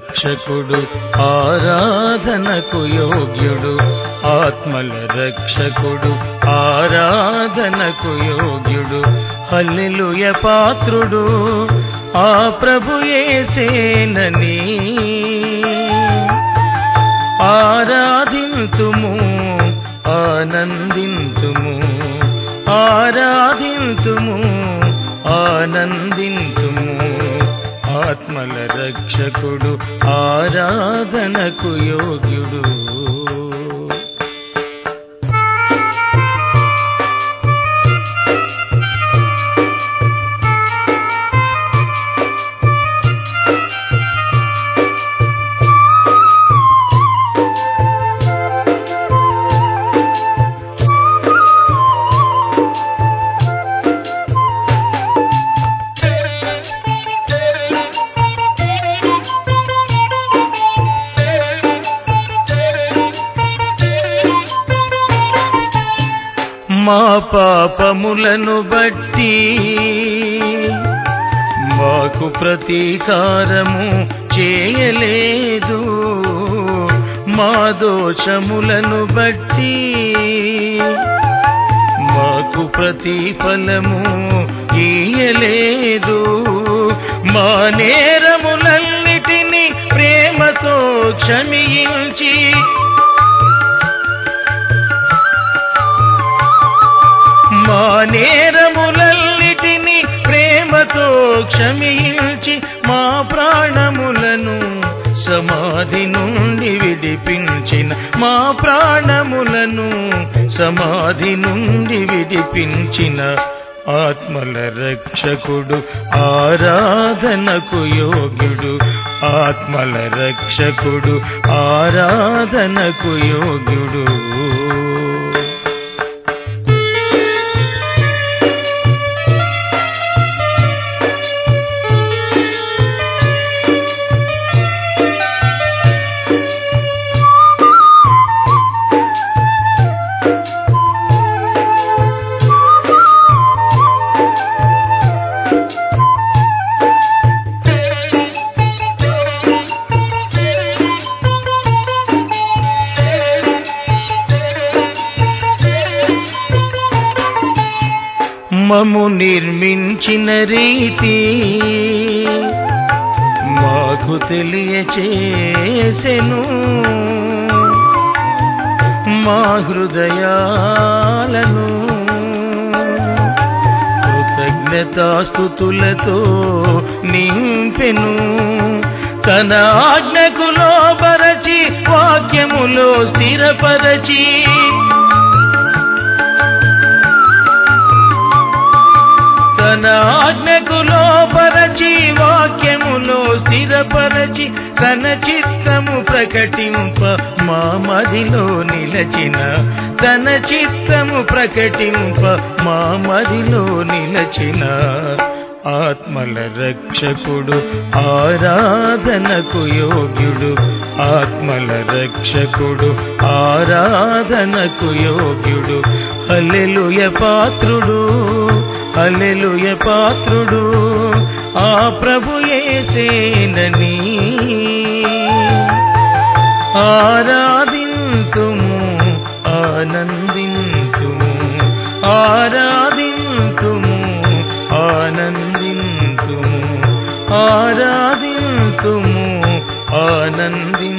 రక్షకుడు ఆరాధనకు యోగ్యుడు ఆత్మల రక్షకుడు ఆరాధనకు యోగ్యుడు హల్లెలూయ పాత్రుడు ఆ ప్రభుయేసేనని ఆరాధింతుము ఆనందింతుము ఆరాధింతుము ఆనందింతుము ఆత్మల రక్షకుడు ఆరాధనకు యోగ్యుడు మా పాపములను బట్టి మాకు ప్రతీకారము చేయలేదు మా దోషములను బట్టి మాకు ప్రతిఫలము ఇయ్యలేదు మా నేరములన్నిటినీ ప్రేమతో క్షమించి మా నేరములన్నిటిని ప్రేమతో క్షమించి మా ప్రాణములను సమాధి నుండి విడిపించిన మా ప్రాణములను సమాధి నుండి విడిపించిన ఆత్మల రక్షకుడు ఆరాధనకు యోగ్యుడు ఆత్మల రక్షకుడు ఆరాధనకు యోగ్యుడు మము నిర్మించిన రీతి మాకు తెలియచేసెను మా హృదయాలను కృతజ్ఞతాస్థుతులతో నింపెను తన ఆజ్ఞకు లోబరచి వాక్యములో స్థిరపరచి తన ఆజ్ఞకు లోపరచి వాక్యములో స్థిరపరచి తన చిత్తము ప్రకటింప మా మదిలో నిలచిన తన చిత్తము ప్రకటింప మా మదిలో నిలచిన ఆత్మల రక్షకుడు ఆరాధనకు యోగ్యుడు ఆత్మల రక్షకుడు ఆరాధనకు యోగ్యుడు హల్లెలూయ పాత్రుడు హల్లెలూయ పాత్రుడు ఆ ప్రభు యేసేనని ఆరాధింతుము ఆనందింతుము ఆరాధింతుము ఆనందింతుము ఆరాధింతుము ఆనందింతుము